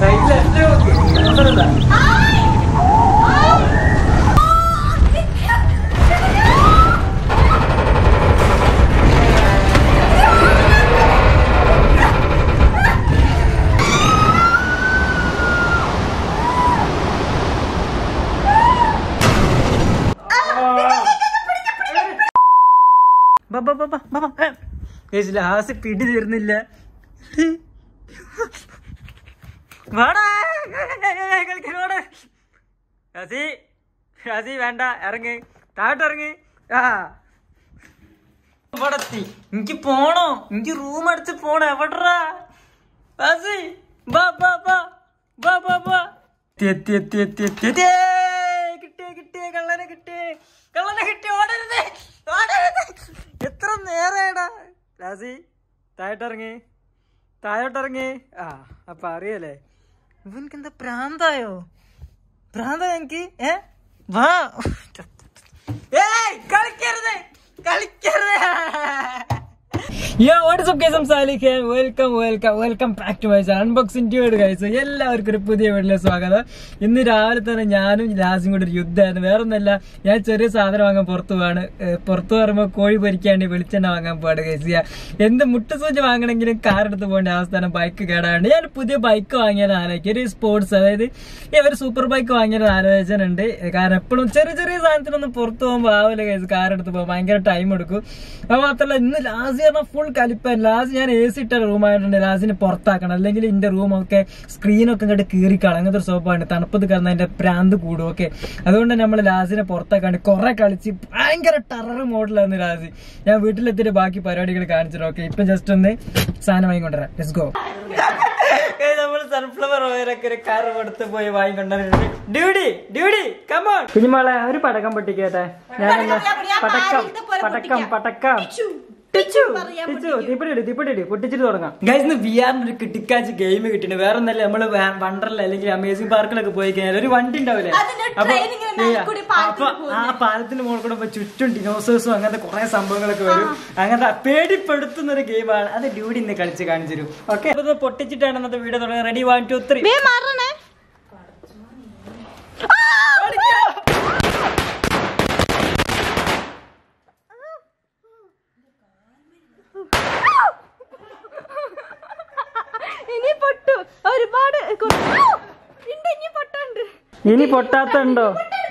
Right left നോക്ക് അവസരമില്ല last പിടി തീർന്നില്ല വാടാ കളിക്കാൻ വാടാ റാസി റാസി വേണ്ട ഇറങ്ങ് താഴോട്ട് ഇറങ്ങ് ആ ഇവിടെത്തി എനിക്ക് പോണോ എനിക്ക് റൂം അടിച്ച് പോണോ എവിടാ റാസി ബാ ബാ ബാ ബാ ബാ ബാ എത്തി എത്തി എത്തി എത്തി എത്തി ഏയ്! കിട്ടിയേ കിട്ടിയേ കള്ളനെ കിട്ടിയേ കള്ളനെ കിട്ടി ഓടരുത് ഓടരുത് എത്ര നേരടാ റാസി താഴോട്ടിറങ്ങി താഴോട്ടിറങ്ങി ആ അപ്പൊ അറിയല്ലേ ഇവനക്ക് എന്താ പ്രാന്തായോ പ്രാന്തായോ എനിക്ക് ഏ വാ ഏയ് കളിക്കരുത് കളിക്കരുത് യോ വാട്ട്സ് അപ്പ് കേസം സാലിഖ് welcome welcome welcome back to my unboxing dude guys എല്ലാവർക്കും ഒരു പുതിയ വീട്ടിലെ സ്വാഗതം ഇന്ന് രാവിലെ തന്നെ ഞാനും ലാസും കൂടി ഒരു യുദ്ധമായിരുന്നു വേറെ ഒന്നല്ല ഞാൻ ചെറിയ സാധനം വാങ്ങാൻ പുറത്തു പോവാണ് ഏഹ് പുറത്തു പറയുമ്പോൾ കോഴി പൊരിക്കാണ്ട് വെളിച്ചെണ്ണ വാങ്ങാൻ പോവാണ് ഗൈസ് എന്ത് മുട്ടുസൂചി വാങ്ങണമെങ്കിലും കാർ എടുത്ത് പോകേണ്ട അവസ്ഥാനം ബൈക്ക് കേടാണ്ട് ഞാൻ പുതിയ ബൈക്ക് വാങ്ങിയാൽ ആലോചിക്കും ഒരു സ്പോർട്സ് അതായത് ഈ ഒരു സൂപ്പർ ബൈക്ക് വാങ്ങിയാൽ ആലോചിച്ചിട്ടുണ്ട് കാരണം എപ്പോഴും ചെറിയ ചെറിയ സാധനത്തിനൊന്നും പുറത്തു പോകുമ്പോൾ ആവില്ല ഗൈസ് കാർ എടുത്ത് പോകുമ്പോൾ ഭയങ്കര ടൈം എടുക്കും അത് മാത്രമല്ല ഇന്ന് ലാസ്റ്റ് പറഞ്ഞാൽ ഫുൾ കലിപ്പൻ ലാസ്റ്റ് ഞാൻ എ സി ഇട്ട റൂമായിട്ടുണ്ട് ലാസ്റ്റിന് പുറത്താക്കണം അല്ലെങ്കിൽ എന്റെ റൂമൊക്കെ സ്ക്രീനൊക്കെ ഇങ്ങോട്ട് കീറിക്കാളും അങ്ങനത്തെ ഒരു സ്വഭാവമാണ് തണുപ്പത്ത് കിടന്ന എന്റെ പ്രാന്ത് കൂടും ഓക്കെ അതുകൊണ്ട് നമ്മൾ ലാസിനെ പുറത്താക്കാണ്ട് കുറെ കളിച്ച് ഭയങ്കര ടെറർ മോഡലായിരുന്നു ലാസി ഞാൻ വീട്ടിലെത്തിയിട്ട് ബാക്കി പരിപാടികൾ കാണിച്ചിട്ട് ഓക്കെ ഇപ്പൊ ജസ്റ്റ് ഒന്ന് സാധനം വാങ്ങിക്കൊണ്ടുവരാം ലെറ്റ്സ് ഗോ നമ്മൾ സൺഫ്ലവർ ഓയിലൊക്കെ ഒരു കാർ കൊടുത്ത് പോയി വാങ്ങിക്കൊണ്ടിരുന്നത് ഡ്യൂഡി ഡ്യൂഡി കമോൺ കുഞ്ഞുമോളെ ഒരു പടക്കം പൊട്ടിക്കട്ടെ ഞാനെന്നാ പടക്കം പടക്കം പടക്കം ടിച്ചു, ടിച്ചു, തീപ്പെട്ടിയിട്, തീപ്പെട്ടിയിട്, പൊട്ടിച്ചിട്ട് തുടങ്ങാം ഗൈസ് ഇന്ന് വി ആറിന് ഒരു കിട്ടിക്കാച്ച് ഗെയിം കിട്ടിന് വേറെ ഒന്നല്ല നമ്മള് വണ്ടർല അല്ലെങ്കിൽ അമേസിംഗ് പാർക്കിലൊക്കെ പോയി കഴിഞ്ഞാൽ ഒരു വണ്ടി ഉണ്ടാവില്ലേ അതിന്റെ അപ്പൊ train ഇങ്ങനെ മേലെ കൂടി പാലത്തിൽ അപ്പൊ ആ പാലത്തിന്റെ മുകളിൽ കൂടെ ഇപ്പൊ ചുറ്റും ഡിനോസേഴ്സും അങ്ങനത്തെ കുറെ സംഭവങ്ങളൊക്കെ വരും അങ്ങനത്തെ പേടിപ്പെടുത്തുന്ന ഒരു ഗെയിമാണ് അത് ഡ്യൂഡി ഇന്ന് കളിച്ച് കാണിച്ചു തരും ഓക്കെ പൊട്ടിച്ചിട്ടാണ് ഇന്നത്തെ വീഡിയോ തുടങ്ങുന്നത് റെഡി വൺ ടു ത്രീ വേ മാറണേ ഇനി പൊട്ടു ഒരുപാട് കൊ- ആ! ഉണ്ട് ഇനി പൊട്ടുണ്ട് ഇനി പൊട്ടാത്തുണ്ടോ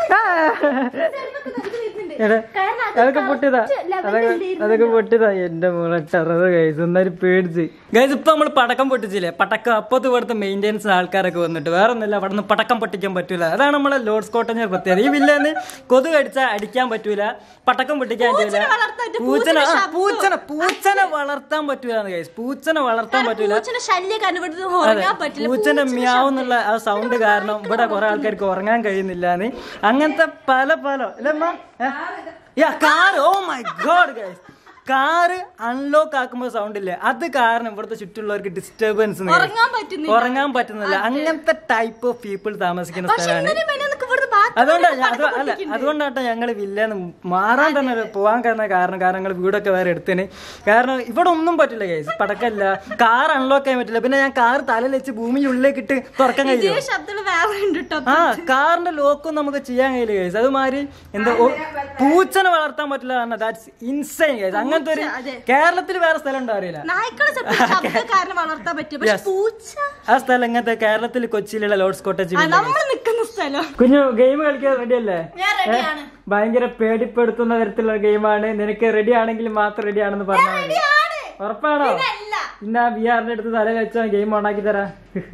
എടാ, അതൊക്കെ പൊട്ടിയതാ അതൊക്കെ അതൊക്കെ പൊട്ടിയതാ എന്റെ മോളെ ടെറർ ഗൈസ് എന്നാലും പേടിച്ച് ഗൈസ് ഇപ്പൊ നമ്മൾ പടക്കം പൊട്ടിച്ചില്ലേ പടക്കം അപ്പത്ത് ഇവിടുത്തെ മെയിൻ്റെനൻസ് ആൾക്കാരൊക്കെ വന്നിട്ട് വേറെ ഒന്നുമില്ല അവിടെ നിന്ന് പടക്കം പൊട്ടിക്കാൻ പറ്റൂല അതാണ് നമ്മളെ ലോഡ്സ് കോട്ടഞ്ഞ പ്രത്യേകത ഈ വില്ലേന്ന് കൊതുക് അടിച്ചാൽ അടിക്കാൻ പറ്റൂല പടക്കം പൊട്ടിക്കാൻ പറ്റൂല വളർത്താൻ പൂച്ചനെ ആ, പൂച്ചനെ പൂച്ചനെ വളർത്താൻ പറ്റൂല ഗൈസ് പൂച്ചനെ വളർത്താൻ പറ്റൂല പൂച്ചനെ ശല്യം കണ്ടുപിടുത്ത് അതെ ഉറങ്ങാൻ പറ്റില്ല പൂച്ചന്റെ മ്യാവെന്നുള്ള ആ സൗണ്ട് കാരണം ഇവിടെ കുറെ ആൾക്കാർക്ക് ഉറങ്ങാൻ കഴിയുന്നില്ലാന്ന് അങ്ങനത്തെ പല പല അല്ലമ്മ യാ car oh my God guys car unlock ആക്കുമ്പോൾ സൗണ്ട് ഇല്ലേ അത് കാരണം ഇവിടുത്തെ ചുറ്റുള്ളവർക്ക് ഡിസ്റ്റർബൻസ് ഉറങ്ങാൻ പറ്റുന്നില്ല ഉറങ്ങാൻ പറ്റുന്നില്ല അങ്ങനത്തെ ടൈപ്പ് ഓഫ് പീപ്പിൾ താമസിക്കുന്ന പക്ഷെ സ്ഥലമാണ് ഇന്നലെ പിന്നെ നിനക്ക് ഇവിടുന്ന് bathroom അതുകൊണ്ടാ ൽ ഞാൻ- അത് പടക്കം അല്ല പൊട്ടിക്കുന്നുണ്ട്. അതുകൊണ്ടാട്ടോ ഞങ്ങൾ വില്ലേന്ന് മാറാൻ തന്നെ ഒരു പോവാൻ കാരണം കാരണം കാരണം ഞങ്ങൾ വീടൊക്കെ വേറെ എടുത്തിന് കാരണം ഇവിടെ ഒന്നും പറ്റില്ല കേസ് പടക്കല്ല കാർ അൺലോക്ക് ചെയ്യാൻ പറ്റില്ല പിന്നെ ഞാൻ കാർ തലയിൽ വെച്ച് ഭൂമിയുടെ ഉള്ളിലേക്ക് ഇട്ട് തുറക്കാൻ കഴിയും ഇതേ ശബ്ദങ്ങൾ വേറെ ഉണ്ട് ട്ടോ. ആ കാറിന്റെ ലോക്കും നമുക്ക് ചെയ്യാൻ കഴിയില്ല കേസ് അതുമാതിരി എന്താ ഓ, പൂച്ചനെ വളർത്താൻ പറ്റില്ല കാരണം ദാറ്റ്സ് ഇൻസൈൻ കേസ് അങ്ങനത്തെ ഒരു അതെ. കേരളത്തിൽ വേറെ സ്ഥലം ഉണ്ടോ അറിയില്ല നായ്ക്കളെ ശബ്ദ- ശബ്ദം കാരണം വളർത്താൻ പറ്റും പക്ഷെ Yes. പൂച്ച ആ സ്ഥലം ഇങ്ങനത്തെ കേരളത്തിൽ കൊച്ചിയിലുള്ള ലോഡ്സ് കോട്ടേജ് ആ, നമ്മൾ നിക്കുന്ന സ്ഥലം കുഞ്ഞു ഗെയിം കളിക്കാൻ റെഡി അല്ലേ ഞാൻ റെഡിയാണ് ഭയങ്കര പേടിപ്പെടുത്തുന്ന തരത്തിലുള്ള ഗെയിമാണ് നിനക്ക് റെഡി ആണെങ്കിൽ മാത്രം റെഡി ആണെന്ന് പറഞ്ഞാൽ മതി റെഡിയാണ് ഉറപ്പാണോ അല്ല ഇന്ന് ആ ബി ആറിന്റെ അടുത്ത് തല വെച്ചോ ഗെയിം ഓണാക്കി തരാം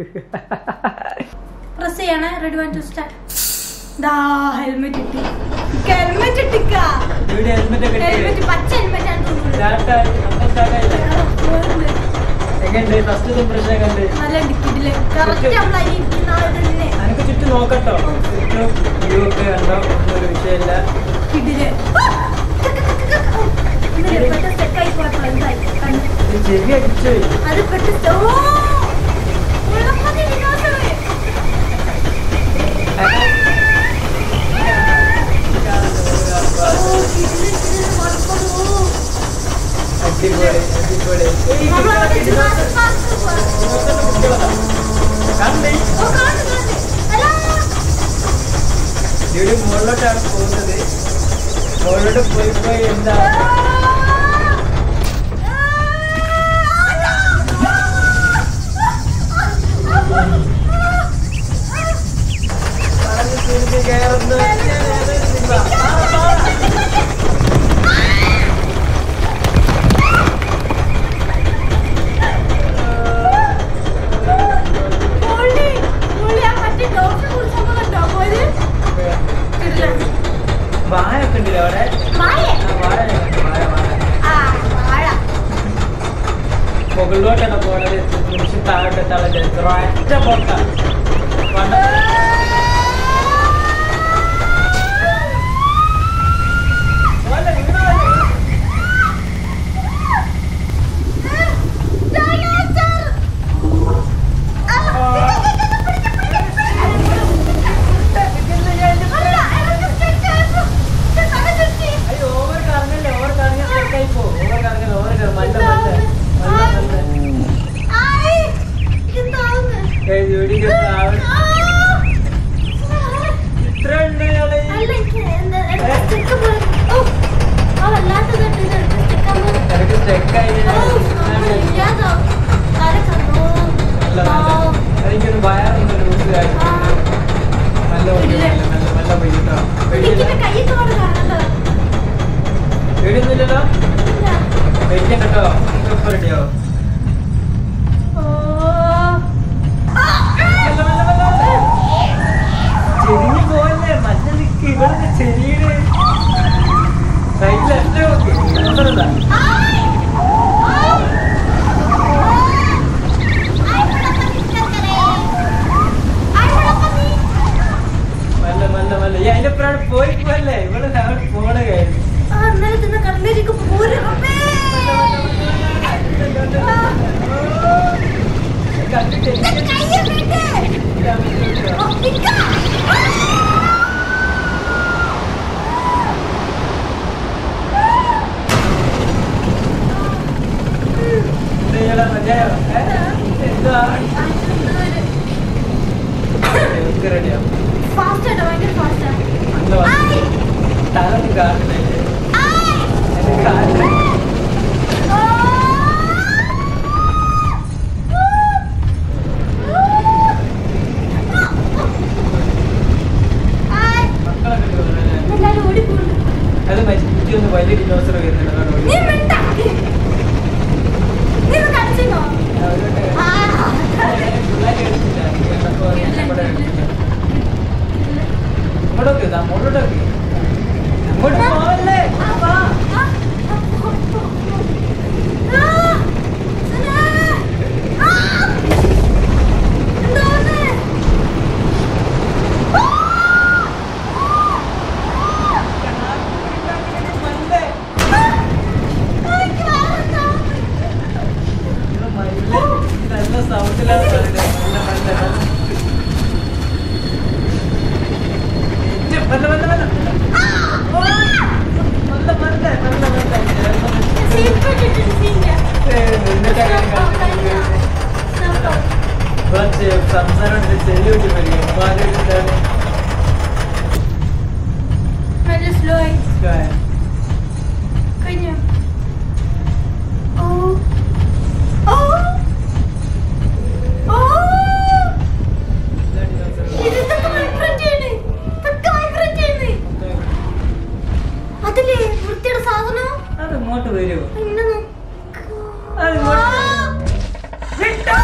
പ്രസ് ചെയ്യണേ റെഡി വൺ ടു സ്റ്റാർട്ട് ദാ ഹെൽമെറ്റ് ഇട്ടി ഹെൽമെറ്റ് ഇട്ടിക്ക ഹെൽമെറ്റ് ഒക്കെ ഹെൽമെറ്റ് പച്ച ഹെൽമെറ്റ് ആണ് തോന്നുന്നത് സ്റ്റാർട്ടായി സ്റ്റാർട്ടായില്ലേ എങ്ങനെയുണ്ട് ഫസ്റ്റ് ഇംപ്രഷൻ എങ്ങനെയുണ്ട് നല്ല ഡിക്കിട്ടില് കറക്റ്റ് നമ്മൾ അതിൽ ഇരിക്കുന്ന ആ ഒരു തന്നെ എനിക്ക് ചുറ്റും നോക്കട്ടോ ചുറ്റും വ്യൂ ഒക്കെ കണ്ടോ ഒന്നും ഒരു വിഷയമില്ല കിടില് ഇന്നലെ പെട്ട സ്റ്റെക്കായി പോയപ്പോൾ എന്തായി കണ്ടു ഇത് ചെവി അടിച്ചു പോയി. അത് പെട്ട് സ്റ്റെ- ഓ ഉള്ളപ്പതി വിനോദമേ ഓ കിടില് കിടില് മറക്കണോ അടിപൊളി അടിപൊളി നമ്മളവിടെ ജുറാസിക് പാർക്ക് പോവാം കണ്ടേ മുകളിലോട്ടാണ് പോകുന്നത് മുകളിലോട്ട് പോയി പോയി എന്താ പറഞ്ഞ് തിരിഞ്ഞ് കയറുന്നു. ആ, ആ. മോളി, മോളി, ആ മറ്റേ ഡോക്ടറെ കുറിച്ചൊന്ന് കണ്ടോ? പോയത്? ഇല്ല. വാഴയൊക്കെ ഉണ്ടല്ലോ അവിടെ വാഴ. ആ, വാഴ കണ്ടു, വാഴ വാഴ ആ, വാഴ. മുകളിലോട്ടാണ് പോണത് നിമിഷം താഴോട്ട് തളഞ്ഞ ഒറ്റ പൊക്ക വണ്ണം പോലെ, ഇങ്ങനെ പോലെ. ഡൈനോസർ. ആ, അല്ല, എനിക്ക് stick ആയിരുന്നു. ഇത് തല ചുറ്റി. അയ്യോ, over കറങ്ങല്ലേ, over കറങ്ങിയാ stuck ആയി പോവും. over കറങ്ങല്ലേ, over കറ- മെല്ലെ, മെല്ലെ, മെല്ലെ, മെല്ലെ. ആയി. ഇതെന്താവുന്ന്? ഏയ്, ഇവിടേക്ക് താഴെ. ആ. ഇത്ര ഉണ്ട് ഇയാള്. അല്ല, എനിക്ക് എന്താ, എന്താ stick പോലെ. ഓ, ആ വല്ലാത്തത് ഉണ്ട്. ഇത് stick ആവുമ്പോ. നിനക്ക് stuck ആയി ഓ, നമ്മൾ ഞാൻ- ഇല്ലാതാവും. തല കറങ്ങും. നല്ല, ആ. നല്ല. എനിക്കൊരു വയറിന്റെ ഒരു ഊസ് കാര്യം. ആ. നല്ല പോയി, ഇല്ല. നല്ല, നല്ല, നല്ല പോയി കേട്ടോ. എനിക്കിത് പേടിയില്ല? കയ്യൊക്കെ കൊണ്ട് കാണണ്ടോ? പേടിയൊന്നുമില്ലല്ലോ? ഇല്ല. പേടിക്കണ്ട കേട്ടോ. ഇപ്പൊ റെഡിയാവും. ഓ. ആ, ആ. മെല്ലെ, മെല്ലെ, മെല്ലെ, മെല്ലെ. ചെരിഞ്ഞ് പോവല്ലേ? മഞ്ഞ നിക്ക്. ഇവിടുന്ന് ചെരിയണ്. Side left നോക്ക്. അത്രതാ. ആയ്. ആയ്. ആയ് ഇവിടെ നിൽക്കട്ടെ. ആയ് ഇവിടെ നീ. മെല്ലെ, മെല്ലെ, മെല്ലെ. ഈ അതിന്റെ അപ്പുറമാണ് പോയി പോവല്ലേ? ഇവിടെ അവിടെ പോണ കാര്യം. ആ, ഇന്നലെ തിന്ന കടലിലേക്ക് പോര് അമ്മേ. കണ്ടിട്ട് ഇത് കയ്യെ വിട്. ഓ, നിക്ക. ആ. എന്തെയ്യടാ, മതിയായോ? ഏ? എന്താ? എനിക്ക് റെഡിയാവും. ഫാസ്റ്റ് ആട്ടോ ഭയങ്കര ഫാസ്റ്റ് അന്ന് വന്ന് തലൊന്ന് കാണില്ലേ? എന്നെ കാണില്ല. മക്കളൊക്കെ ഉണ്ട് ഇവിടെ. എല്ലാരും ഓടിപ്പോണ്ട് അത് മരിച്ചു ഒന്ന് വലിയ ഡിനോസർ വരുന്നുണ്ട് അതാണ് നീ ഓടി. മിണ്ട നീ ഇത് കളിച്ചിരുന്നോ അവരോട്ട് ആ. പിള്ളേരെ എടുത്തില്ല. കണ്ടപ്പോ ഇവിടെ എടുത്തില്ല. ഇങ്ങോട്ടൊക്കെ ഇതാ, അങ്ങോട്ടൊക്കെ. അങ്ങോട്ട് പോവല്ലേ? ആ, വാ. ആ. ആ. സുനാ. ആ. എന്തോന്ന്? ആ. മല്ലേ? ആ. എനിക്ക് വേറെന്തോ. ഇത് മയില് നല്ല സൗണ്ടിലാണ് പറയുന്നത്. നല്ല നല്ല നല്ല. ഏറ്റവും നല്ല നല്ല നല്ല. ആ. നല്ല നല്ല നല്ല നല്ല. സീറ്റ് ഇട്ടിട്ട് സീറ്റ്. ഏയ് നിന്നിട്ട് അങ്ങനെ കാണിക്കുന്നത്. കുറച്ച് സംസാരം ഉണ്ട് ചെല്ലി വെച്ച് പഠിക്കും അപ്പൊ ആദ്യം എന്താണ് നല്ല സ്ലോ ആയി Sky. കഴിഞ്ഞു ഓ ഓ ഓ ഇതാണ് dinosaur. ഇതൊക്കെ vibrate ചെയ്യണ്. ഇതൊക്കെ vibrate ചെയ്യണ്. അതില്ലേ വൃത്തിയുടെ സാധനം അത് ഇങ്ങോട്ട് വരുമോ ഇങ്ങനെ നോക്ക്. അത് ആ. ഇങ്ങോട്ട് വിട്ടോ.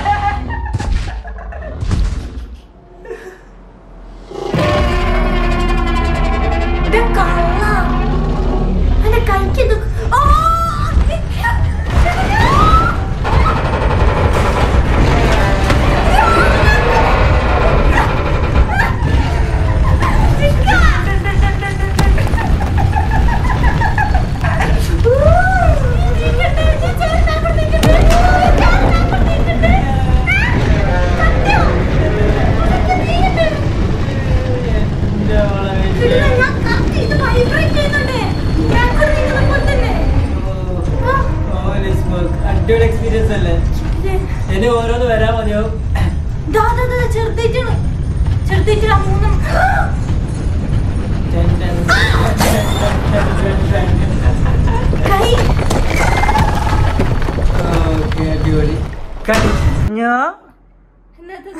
ഇത് കള്ള. അതിന്റെ കൈക്ക് ഇത് ഓ എന്റെ മോളെ ഇതില് ഞാൻ കത്തി ഇത് vibrate ചെയ്യുന്നുണ്ട്. ഞാൻ കൂടെ നിങ്ങളെ പോലെ തന്നെ. Oh, holy smoke. അടിപൊളി എക്സ്പീരിയൻസ് അല്ലേ ഇത് ഇനി ഓരോന്ന് വരാൻ മതിയാവും ദാ ദാ ദാ ചെറുതായിട്ടാണ്. ചെറുതായിട്ടാണ് ആ മൂന്നും. കൈ ഓക്കെ അടിപൊളി കഴിഞ്ഞോ ഇന്നത്തെ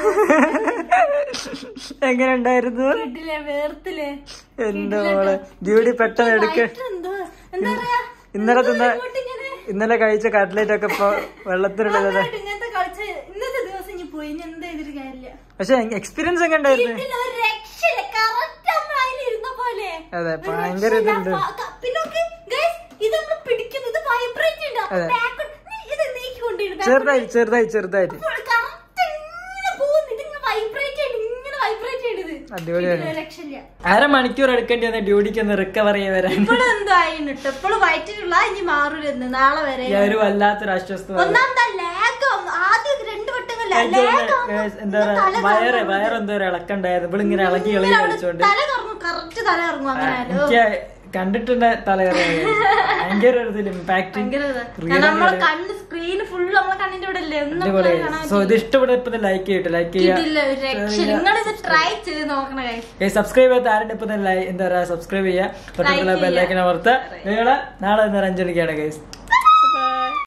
എങ്ങനെ ഉണ്ടായിരുന്നു വീട്ടിലെ വേർത്തില്ലേ എന്റെ മോളെ ഡ്യൂട്ടി പെട്ടെന്ന് എടുക്ക എന്തോ എന്താ പറയാ ഇന്നലെ തിന്ന ഇങ്ങോട്ട് ഇങ്ങനെ ഇന്നലെ കഴിച്ച കട്ട്ലേറ്റ് ഒക്കെ ഇപ്പൊ വെള്ളത്തിലുള്ളത് നന്നായിട്ട് ഇങ്ങനത്തെ കളിച്ച് ഇന്നത്തെ ദിവസം ഇനി പോയി ഇനി എന്താ ചെയ്തിട്ട് കാര്യമില്ല പക്ഷെ എക്സ്പീരിയൻസ് ഒക്കെ ഉണ്ടായിരുന്നു ഇതിന് ഒരു രക്ഷയില്ല കറക്റ്റ് നമ്മൾ അതിലിരുന്ന പോലെ അതെ ഒരു ഭയങ്കര രക്ഷയില്ല. ഇതുണ്ട് പ- ക- പിന്നെ നോക്ക്, guys, ഇത് നമ്മൾ പിടിക്കുന്നു ഇത് വൈബ്രേറ്റ് ഉണ്ട് അപ്പൊ അതെ. back- നീ ഇത് നീക്കിക്കൊണ്ടിരുന്നു ചെറുതായി ചെറുതായി ചെറുതായിട്ട് കറക്റ്റ് ഇങ്ങനെ പോകുന്നു ഇതിങ്ങനെ വൈബ്രേറ്റ് ചെയ്ത് ഇങ്ങനെ വൈബ്രേറ്റ് ചെയ്തത് അടിപൊളിയാണ്. ഇതിന് ഒരു രക്ഷയില്ല അരമണിക്കൂർ എടുക്കേണ്ടി വന്ന ഡ്യൂട്ടിക്ക് ഒന്ന് റിക്കവർ ചെയ്യാൻ വരാൻ ഇപ്പോഴും എന്തായിരുന്നു കേട്ടോ ഇപ്പോഴും വയറ്റിലുള്ള ഇനി മാറൂലെന്ന് നാളെ വരെ ഈ ഒരു വല്ലാത്തൊരു അസ്വസ്ഥത ഒന്നാമത്തെ ലാഗ് ആദ്യം രണ്ട് വട്ടങ്ങളില്ല എനിക്ക് ലാഗ് തോന്നുന്നു, ഏ, എന്താ പറയാ വയറ് വയറെന്തോ ഒരു ഇളക്കുണ്ടായിരുന്നു ഇവിടെ ഇങ്ങനെ ഇളകി ഇളകി കളിച്ചോണ്ട് തല കറങ്ങും കറക്റ്റ് തല കറങ്ങും അങ്ങനെ ആയാലും. എനിക്ക് കണ്ടിട്ടുണ്ട് തലകറി ഭയങ്കര ഒരു ഇതിൽ ഇമ്പാക്ട് ഭയങ്കര ഇതാ. കാരണം നമ്മളെ കണ്ണ് സ്ക്രീൻ ഫുള്ള് നമ്മളെ കണ്ണിന്റെ ഇവിടെ അല്ലേ ഒന്നും അടിപൊളി നമുക്ക് കാണാൻ സോ ഇത് ഇഷ്ടപ്പെട്ട ഇപ്പൊ ലൈക്ക് ചെയ്തിട്ട് ലൈക്ക് പറ്റിയിട്ടില്ല ഒരു രക്ഷയില്ല നിങ്ങളിത് ട്രൈ ചെയ്ത് നോക്കണ guys. ചെയ്യുക സബ്സ്ക്രൈബ് ചെയ്യാത്ത ആരുടെ ഇപ്പൊ തന്നെ like- എന്താ പറയാ സബ്സ്ക്രൈബ് ചെയ്യുക തൊട്ടടുത്തുള്ള ചെയ്യുക. ബെല്ലൈക്കൻ അമർത്തുക നിങ്ങളെ നാളെ നേരം അഞ്ചു മണിക്കാണ് ഗൈസ്